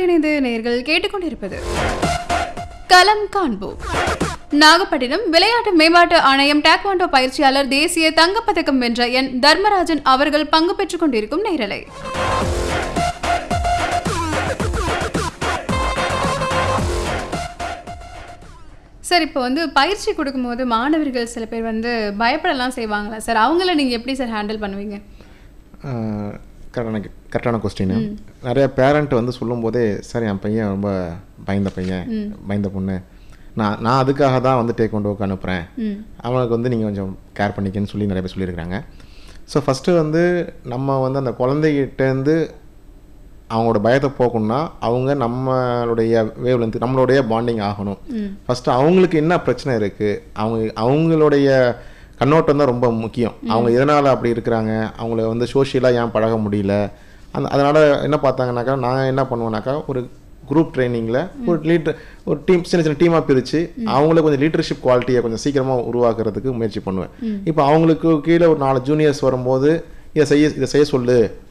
இணைந்து நேர்கள் கேட்டுக்கொண்டிருப்பது களம் காண்போம் நாகப்பட்டினம் விளையாட்டு மேம்பாட்டு ஆணையம் டேக்வாண்டோ பயிற்சியாளர் தேசிய தங்கப்பதக்கம் வென்ற என் தர்மராஜன் அவர்கள் பங்கு பெற்றுக் கொண்டிருக்கும் நேரலை சார் இப்போ வந்து பயிற்சி கொடுக்கும்போது மாணவர்கள் சில பேர் வந்து பயப்படலாம் செய்வாங்களா சார் அவங்கள நீங்கள் எப்படி சார் ஹேண்டில் பண்ணுவீங்க கரெக்டான கரெக்டான கொஸ்டின் நிறைய பேரண்ட் வந்து சொல்லும்போதே சார் என் பையன் ரொம்ப பயந்த பையன் பயந்த பொண்ணு நான் நான் அதுக்காக தான் வந்து டேக் கொண்டு அனுப்புகிறேன் ம் அவனுக்கு வந்து நீங்கள் கொஞ்சம் கேர் பண்ணிக்கன்னு சொல்லி நிறைய பேர் சொல்லியிருக்கிறாங்க ஸோ ஃபஸ்ட்டு வந்து நம்ம வந்து அந்த குழந்தைகிட்டேருந்து அவங்களோட பயத்தை போக்கணும்னா அவங்க நம்மளுடைய வேவ்லேருந்து நம்மளுடைய பாண்டிங் ஆகணும் ஃபஸ்ட்டு அவங்களுக்கு என்ன பிரச்சனை இருக்குது அவங்க அவங்களுடைய கண்ணோட்டம் தான் ரொம்ப முக்கியம் அவங்க எதனால் அப்படி இருக்கிறாங்க அவங்கள வந்து சோஷியலாக ஏன் பழக முடியல அந்த அதனால் என்ன பார்த்தாங்கனாக்கா நான் என்ன பண்ணுவேனாக்கா ஒரு குரூப் ட்ரைனிங்கில் ஒரு லீடர் ஒரு டீம் சின்ன சின்ன டீமாக பிரித்து அவங்களுக்கு கொஞ்சம் லீடர்ஷிப் குவாலிட்டியை கொஞ்சம் சீக்கிரமாக உருவாக்குறதுக்கு முயற்சி பண்ணுவேன் இப்போ அவங்களுக்கு கீழே ஒரு நாலு ஜூனியர்ஸ் வரும்போது இதை செய்ய இதை செய்ய சொல்லு